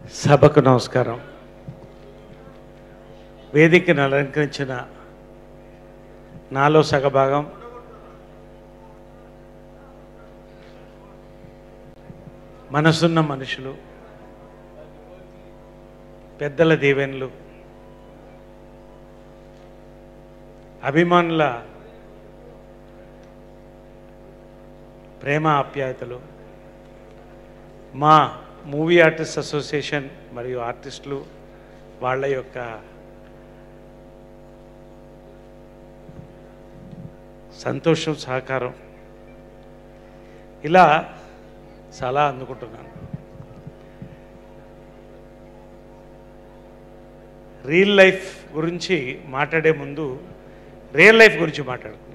సభకు నమస్కారం వేదికను అలంకరించిన నాలో సగభాగం మనసున్న మనుషులు పెద్దల దీవెనలు అభిమానుల ప్రేమ ఆప్యాయతలు మా మూవీ ఆర్టిస్ట్ అసోసియేషన్ మరియు ఆర్టిస్టులు వాళ్ళ యొక్క సంతోషం సహకారం ఇలా చాలా అందుకుంటున్నాను రియల్ లైఫ్ గురించి మాట్లాడే ముందు రియల్ లైఫ్ గురించి మాట్లాడుతున్నాను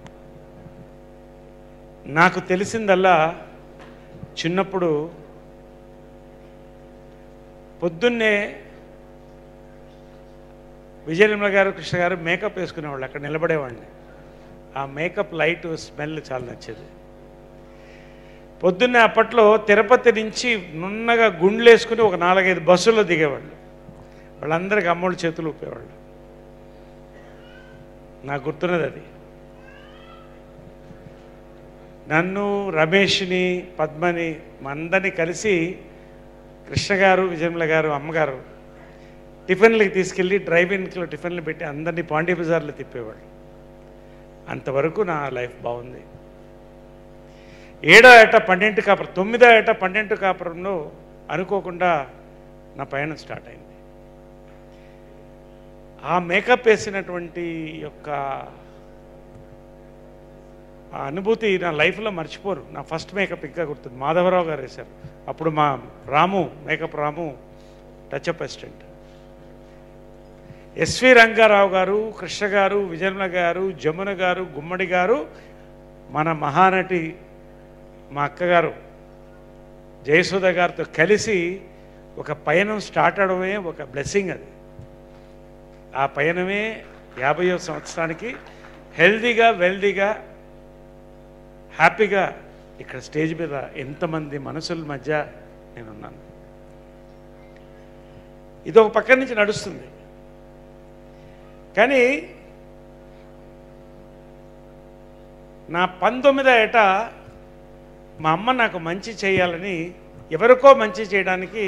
నాకు తెలిసిందల్లా చిన్నప్పుడు పొద్దున్నే విజయనిర్మల గారు కృష్ణ గారు మేకప్ వేసుకునేవాళ్ళు అక్కడ నిలబడేవాడిని ఆ మేకప్ లైట్ స్మెల్ చాలా నచ్చేది పొద్దున్నే అప్పట్లో తిరుపతి నుంచి నున్నగా గుండ్లు వేసుకుని ఒక నాలుగైదు బస్సుల్లో దిగేవాళ్ళు వాళ్ళందరికీ అమ్మోళ్ళ చేతులు ఊపేవాళ్ళు నాకు గుర్తున్నది అది నన్ను రమేష్ని పద్మని మా అందరినీ కలిసి కృష్ణ గారు విజయముల గారు అమ్మగారు టిఫిన్లకి తీసుకెళ్ళి డ్రైవింగ్లో టిఫిన్లు పెట్టి అందరినీ పాండీ బజార్లో తిప్పేవాళ్ళు అంతవరకు నా లైఫ్ బాగుంది ఏడో ఏట పన్నెండు కాపురం తొమ్మిదో ఏట పన్నెండు కాపురంలో అనుకోకుండా నా పయనం స్టార్ట్ అయింది ఆ మేకప్ వేసినటువంటి యొక్క ఆ అనుభూతి నా లైఫ్లో మర్చిపోరు నా ఫస్ట్ మేకప్ ఇంకా గుర్తుంది మాధవరావు గారు వేశారు అప్పుడు మా Ramu makeup Ramu touch up assistant SV Ranga Rao garu Krishna గారు విజయమ్మ గారు జమున గారు గుమ్మడి గారు మన మహానటి మా అక్కగారు జయసుధ గారితో కలిసి ఒక పయనం స్టార్ట్ అవడమే ఒక బ్లెస్సింగ్ అది ఆ పయనమే యాభైవ సంవత్సరానికి హెల్దీగా వెల్దీగా హ్యాపీగా ఇక్కడ స్టేజ్ మీద ఎంతమంది మనసుల మధ్య నేనున్నాను ఇది ఒక పక్క నుంచి నడుస్తుంది కానీ నా పంతొమ్మిదో ఏట మా అమ్మ నాకు మంచి చేయాలని ఎవరికో మంచి చేయడానికి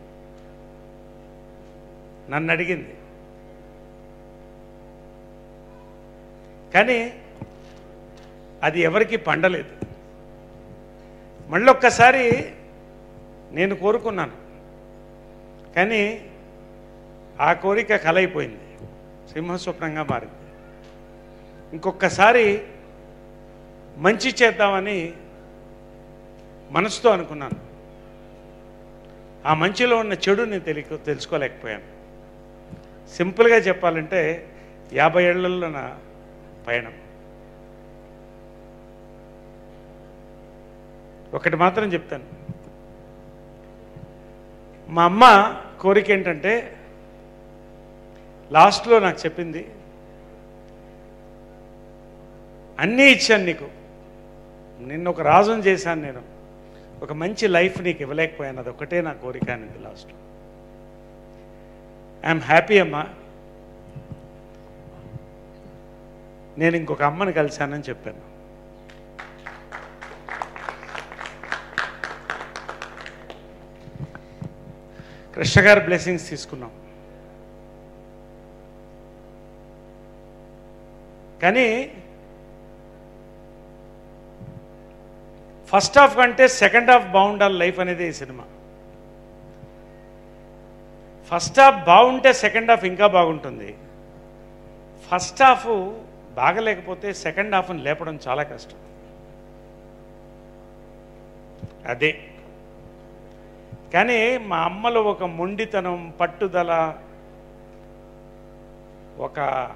నన్ను అడిగింది కానీ అది ఎవరికి పండలేదు మళ్ళొక్కసారి నేను కోరుకున్నాను కానీ ఆ కోరిక కలైపోయింది సింహస్వప్నంగా మారింది ఇంకొకసారి మంచి చేద్దామని మనసుతో అనుకున్నాను ఆ మంచిలో ఉన్న చెడు నేను తెలియ తెలుసుకోలేకపోయాను సింపుల్గా చెప్పాలంటే యాభై ఏళ్లలో నా పయనం ఒకటి మాత్రం చెప్తాను మా అమ్మ కోరిక ఏంటంటే లాస్ట్లో నాకు చెప్పింది అన్నీ ఇచ్చాను నీకు నిన్ను ఒక రాజుని చేశాను నేను ఒక మంచి లైఫ్ నీకు ఇవ్వలేకపోయాను అది ఒకటే నా కోరిక అనేది లాస్ట్ ఐఎమ్ హ్యాపీ అమ్మా నేను ఇంకొక అమ్మని కలిశానని చెప్పాను కృష్ణ గారి బ్లెస్సింగ్స్ తీసుకున్నాం కానీ ఫస్ట్ హాఫ్ కంటే సెకండ్ హాఫ్ బాగుండాలి లైఫ్ అనేది ఈ సినిమా ఫస్ట్ హాఫ్ బాగుంటే సెకండ్ హాఫ్ ఇంకా బాగుంటుంది ఫస్ట్ హాఫ్ బాగలేకపోతే సెకండ్ హాఫ్ని లేపడం చాలా కష్టం అదే కానీ మా అమ్మలో ఒక మొండితనం పట్టుదల ఒక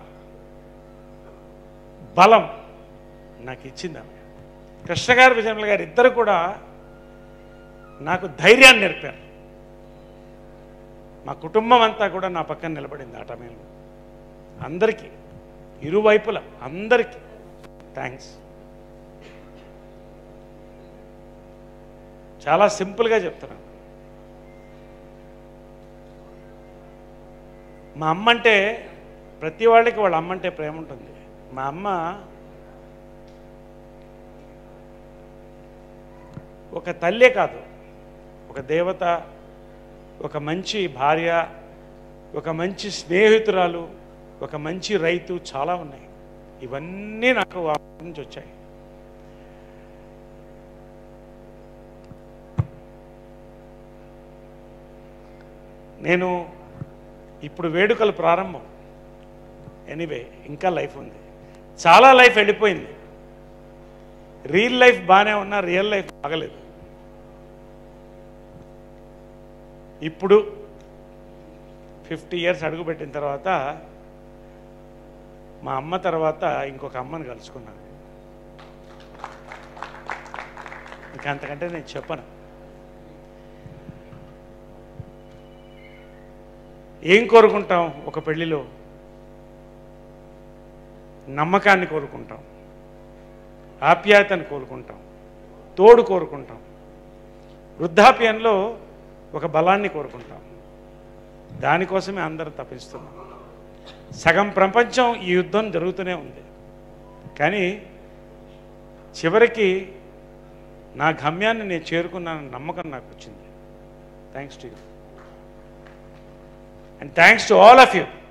బలం నాకు ఇచ్చింది ఆమె కృష్ణ గారు విజయముల గారు ఇద్దరు కూడా నాకు ధైర్యాన్ని నేర్పారు మా కుటుంబం అంతా కూడా నా పక్కన నిలబడింది ఆ టైంలో అందరికీ ఇరువైపుల అందరికీ థ్యాంక్స్ చాలా సింపుల్గా చెప్తున్నాను మా అమ్మ అంటే ప్రతి వాళ్ళకి వాళ్ళ అమ్మ అంటే ప్రేమ ఉంటుంది మా అమ్మ ఒక తల్లే కాదు ఒక దేవత ఒక మంచి భార్య ఒక మంచి స్నేహితురాలు ఒక మంచి రైతు చాలా ఉన్నాయి ఇవన్నీ నాకు ఆ నుంచి వచ్చాయి నేను ఇప్పుడు వేడుకలు ప్రారంభం ఎనీవే ఇంకా లైఫ్ ఉంది చాలా లైఫ్ వెళ్ళిపోయింది రియల్ లైఫ్ బాగానే ఉన్నా రియల్ లైఫ్ బాగలేదు ఇప్పుడు ఫిఫ్టీ ఇయర్స్ అడుగుపెట్టిన తర్వాత మా అమ్మ తర్వాత ఇంకొక అమ్మని కలుసుకున్నాను ఇంకా అంతకంటే నేను చెప్పను ఏం కోరుకుంటాం ఒక పెళ్లిలో నమ్మకాన్ని కోరుకుంటాం ఆప్యాయతను కోరుకుంటాం తోడు కోరుకుంటాం వృద్ధాప్యంలో ఒక బలాన్ని కోరుకుంటాం దానికోసమే అందరూ తప్పిస్తున్నాం సగం ప్రపంచం ఈ యుద్ధం జరుగుతూనే ఉంది కానీ చివరికి నా గమ్యాన్ని నేను చేరుకున్నానన్న నమ్మకం నాకు వచ్చింది thanks to you and thanks to all of you